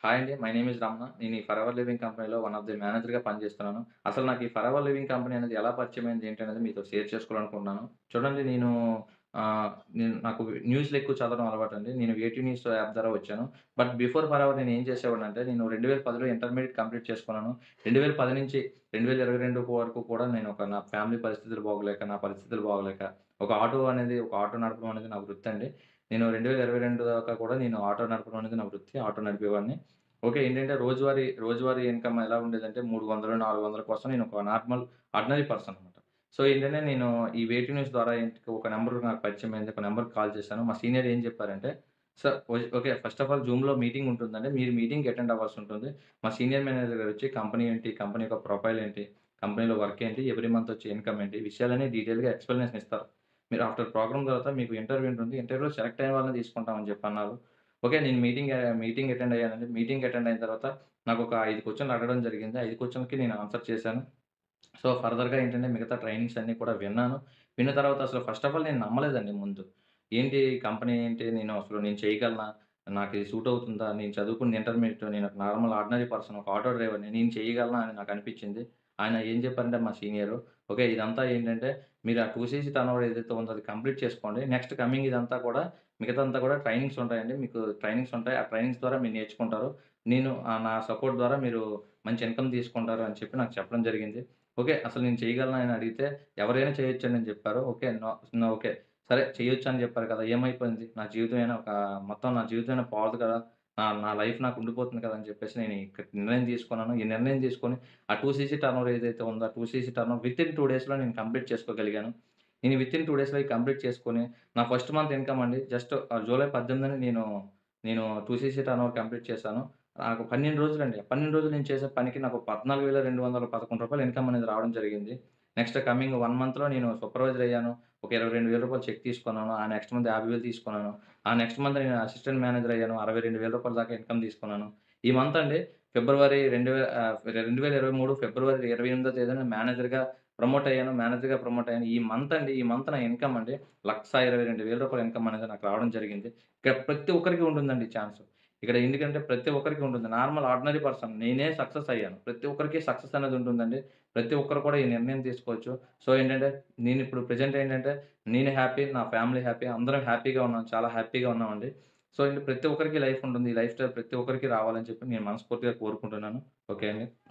Hi అండి. My name is Ramana. నేను ఈ ఫరెవర్ లివింగ్ కంపెనీలో వన్ ఆఫ్ ది మేనేజర్‌గా పనిచేస్తున్నాను. అసలు నాకు ఈ ఫరెవర్ లివింగ్ కంపెనీ అనేది ఎలా పరిచయమైంది ఏంటనేది మీతో షేర్ చేసుకోవాలనుకుంటున్నాను. చూడండి నేను ఆహ్, నేను నాకు న్యూస్‌లు ఎక్కువ చదవడం అలవాటండి. నేను వేటూ న్యూస్ యాప్ ద్వారా వచ్చాను. బట్ బిఫోర్ ఫరెవర్ నేను ఏం చేసేవాడినంటే నేను 2010లో ఇంటర్మీడియేట్ కంప్లీట్ చేసుకున్నాను. 2010 నుంచి 2022 వరకు కూడా నేను ఒక నా ఫ్యామిలీ పరిస్థితులు బాగోలేక, నా పరిస్థితులు బాగోలేక ఒక ఆటో అనేది ఒక ఆటో నడపడం అనేది నా వృత్తి అండి. నేను 2022 దాకా కూడా నేను ఆటో నడపడం అనేది నా వృత్తి. ఆటో నడిపేవాడిని. ఓకే. ఏంటంటే రోజువారీ రోజువారీ ఇన్‌కమ్ ఎలా ఉండేదంటే 300, 400 కోసం నేను ఒక నార్మల్ ఆర్డినరీ పర్సన్ అనమాట. సో ఏంటంటే నేను ఈ వేటూ న్యూస్ ద్వారా ఏంటి ఒక నంబర్ నాకు పరిచయమైంది. ఒక నంబర్‌కి కాల్ చేశాను. మా సీనియర్ ఏం చెప్పారంటే, "సార్ ఓజ్ ఓకే. ఫస్ట్ ఆఫ్ ఆల్ జూమ్‌లో మీటింగ్ ఉంటుందండి. మీరు మీటింగ్‌కి అటెండ్ అవ్వాల్సి ఉంటుంది. మా సీనియర్ మేనేజర్ గారు వచ్చి కంపెనీ ఏంటి? కంపెనీ యొక్క ప్రొఫైల్ ఏంటి? కంపెనీలో వర్క్ ఏంటి? ఎవ్రీ మంత్ వచ్చే ఇన్‌కమ్ ఏంటి? విషయాలన్నీ డీటెయిల్‌గా ఎక్స్‌ప్లనేషన్ ఇస్తారు. మీరు ఆఫ్టర్ ప్రోగ్రామ్ తర్వాత మీకు ఇంటర్వ్యూ ఉంటుంది. ఇంటర్వ్యూలో సెలెక్ట్ అయిన వాళ్ళని తీసుకుంటాం" అని చెప్పి అన్నారు. ఓకే. నేను మీటింగ్ ఆహ్, మీటింగ్ అటెండ్ అయ్యానండి. మీటింగ్ అటెండ్ అయిన తర్వాత నాకు ఒక 5 క్వెషన్‌లు అడగడం జరిగింది. 5 క్వెషన్‌లకి నేను ఆన్సర్ చేశాను. సో ఫర్దర్‌గా ఏంటంటే మిగతా ట్రైనింగ్స్ అన్నీ కూడా విన్నాను. విన్న తర్వాత అసలు ఫస్ట్ ఆఫ్ ఆల్ నేను నమ్మలేదండి ముందు. ఏంటి ఈ కంపెనీ ఏంటి? నేను అసలు నేను చేయగలనా? నాకు ఇది సూట్ అవుతుందా? నేను చదువుకుంది ఇంటర్మీడియేట్. నేను ఒక నార్మల్ ఆర్డినరీ పర్సన్. ఒక ఆటో డ్రైవర్‌ని. నేను చేయగలనా అని నాకు అనిపించింది. ఆయన ఏం చెప్పారంటే మా సీనియరు, "ఓకే. ఇదంతా ఏంటంటే మీరు ఆ 2 సీసీ టర్నోవర్ ఏదైతే ఉందో అది కంప్లీట్ చేసుకోండి. నెక్స్ట్ కమింగ్ ఇదంతా కూడా మిగతాదంతా కూడా ట్రైనింగ్స్ ఉంటాయండి. మీకు ట్రైనింగ్స్ ఉంటాయి. ఆ ట్రైనింగ్స్ ద్వారా మీరు నేర్చుకుంటారు. నేను ఆహ్, నా సపోర్ట్ ద్వారా మీరు మంచి ఇన్‌కమ్ తీసుకుంటారు" అని చెప్పి నాకు చెప్పడం జరిగింది. ఓకే. అసలు నేను చేయగలనా అని అడిగితే, "ఎవరైనా చేయొచ్చండి" అని చెప్పారు. ఓకే. No no okay. సరే చేయొచ్చు అని చెప్పారు కదా! ఏమైపోయింది? నా జీవితమైనా ఒక మొత్తం నా జీవితమైనా పోదు కదా! నా నా లైఫ్ నాకు ఉండిపోతుంది కదా! అని చెప్పేసి నేను ఇక నిర్ణయం తీసుకున్నాను. ఈ నిర్ణయం తీసుకొని ఆ 2 సీసీ టర్నోవర్ ఏదైతే ఉందో ఆ 2 సీసీ టర్నోవర్ వితిన్ 2 డేస్‌లో నేను కంప్లీట్ చేసుకోగలిగాను. నేను వితిన్ 2 డేస్‌లో కంప్లీట్ చేసుకొని నా ఫస్ట్ మంత్ ఇన్‌కమ్ అండి జస్ట్ ఆహ్, జూలై 18న నేను నేను 2 సీసీ టర్నోవర్ కంప్లీట్ చేశాను. నాకు 12 రోజులండి. 12 రోజులు నేను చేసే పనికి నాకు రూ. 14,211 ఇన్‌కమ్ అనేది రావడం జరిగింది. నెక్స్ట్ కమింగ్ 1 మంత్‌లో నేను సూపర్వైజర్ అయ్యాను. ఒక రూ. 22,000 చెక్ తీసుకున్నాను. ఆ నెక్స్ట్ మంత్ 50,000 తీసుకున్నాను. ఆ నెక్స్ట్ మంత్ నేను అసిస్టెంట్ మేనేజర్ అయ్యాను. రూ. 62,000 దాకా ఇన్‌కమ్ తీసుకున్నాను. ఈ మంత్ అండి ఫిబ్రవరి రెండు వే ఆహ్, 2023 ఫిబ్రవరి 28దో తేదీన మేనేజర్‌గా ప్రమోట్ అయ్యాను. మేనేజర్‌గా ప్రమోట్ అయ్యాను. ఈ మంత్ అండి ఈ మంత్ నా ఇన్‌కమ్ అండి రూ. 1,22,000 ఇన్‌కమ్ అనేది నాకు రావడం జరిగింది. ఇక్కడ ప్రతి ఒక్కరికి ఉంటుందండి ఈ ఛాన్స్. ఇక్కడ ఎందుకంటే ప్రతి ఒక్కరికి ఉంటుంది. నార్మల్ ఆర్డినరీ పర్సన్ నేనే సక్సెస్ అయ్యాను. ప్రతి ఒక్కరికి సక్సెస్ అనేది ఉంటుందండి. ప్రతి ఒక్కరు కూడా ఈ నిర్ణయం తీసుకోవచ్చు. సో ఏంటంటే నేను ఇప్పుడు ప్రెజెంట్ ఏంటంటే నేను హ్యాపీ. నా ఫ్యామిలీ హ్యాపీ. అందరం హ్యాపీగా ఉన్నాం. చాలా హ్యాపీగా ఉన్నామండి. సో ఇంక ప్రతి ఒక్కరికి లైఫ్ ఉంటుంది. ఈ లైఫ్ స్టైల్ ప్రతి ఒక్కరికి రావాలని చెప్పి నేను మనస్ఫూర్తిగా కోరుకుంటున్నాను. ఓకే అండి.